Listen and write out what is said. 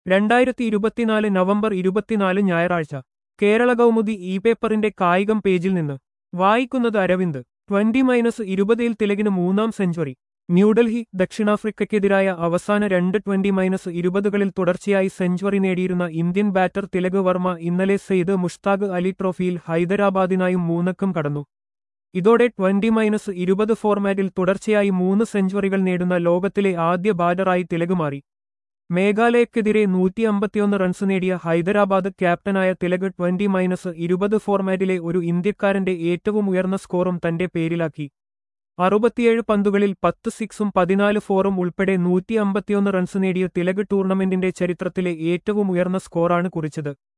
രണ്ടായിരത്തി ഇരുപത്തിനാല് നവംബർ ഇരുപത്തിനാല് ഞായറാഴ്ച കേരള കൗമുദി ഇ പേപ്പറിന്റെ കായികം പേജിൽ നിന്ന് വായിക്കുന്നത് അരവിന്ദ് ട്വന്റി മൈനസ് ഇരുപതിൽ തിലകിന് മൂന്നാം സെഞ്ചുറി ന്യൂഡൽഹി ദക്ഷിണാഫ്രിക്കയ്ക്കെതിരായ അവസാന രണ്ട് ട്വന്റി മൈനസ് ഇരുപതുകളിൽ തുടർച്ചയായി സെഞ്ചുറി നേടിയിരുന്ന ഇന്ത്യൻ ബാറ്റർ തിലക് വർമ്മ ഇന്നലെ സെയ്ദ് മുഷ്താഖ് അലി ട്രോഫിയിൽ ഹൈദരാബാദിനായും മൂന്നക്കം കടന്നു ഇതോടെ ട്വന്റി മൈനസ് ഇരുപത് ഫോർമാറ്റിൽ തുടർച്ചയായി മൂന്ന് സെഞ്ചുറികൾ നേടുന്ന ലോകത്തിലെ ആദ്യ ബാറ്ററായി തിലക് മാറി മേഘാലയക്കെതിരെ നൂറ്റി അമ്പത്തിയൊന്ന് റൺസ് നേടിയ ഹൈദരാബാദ് ക്യാപ്റ്റനായ തിലക് ട്വന്റി മൈനസ് ഇരുപത് ഫോർമാറ്റിലെ ഒരു ഇന്ത്യക്കാരന്റെ ഏറ്റവും ഉയർന്ന സ്കോറും തന്റെ പേരിലാക്കി അറുപത്തിയേഴ് പന്തുകളിൽ പത്ത് സിക്സും പതിനാല് ഫോറും ഉൾപ്പെടെ നൂറ്റി അമ്പത്തിയൊന്ന് റൺസ് നേടിയ തിലക് ടൂർണമെന്റിന്റെ ചരിത്രത്തിലെ ഏറ്റവും ഉയർന്ന സ്കോറാണ് കുറിച്ചത്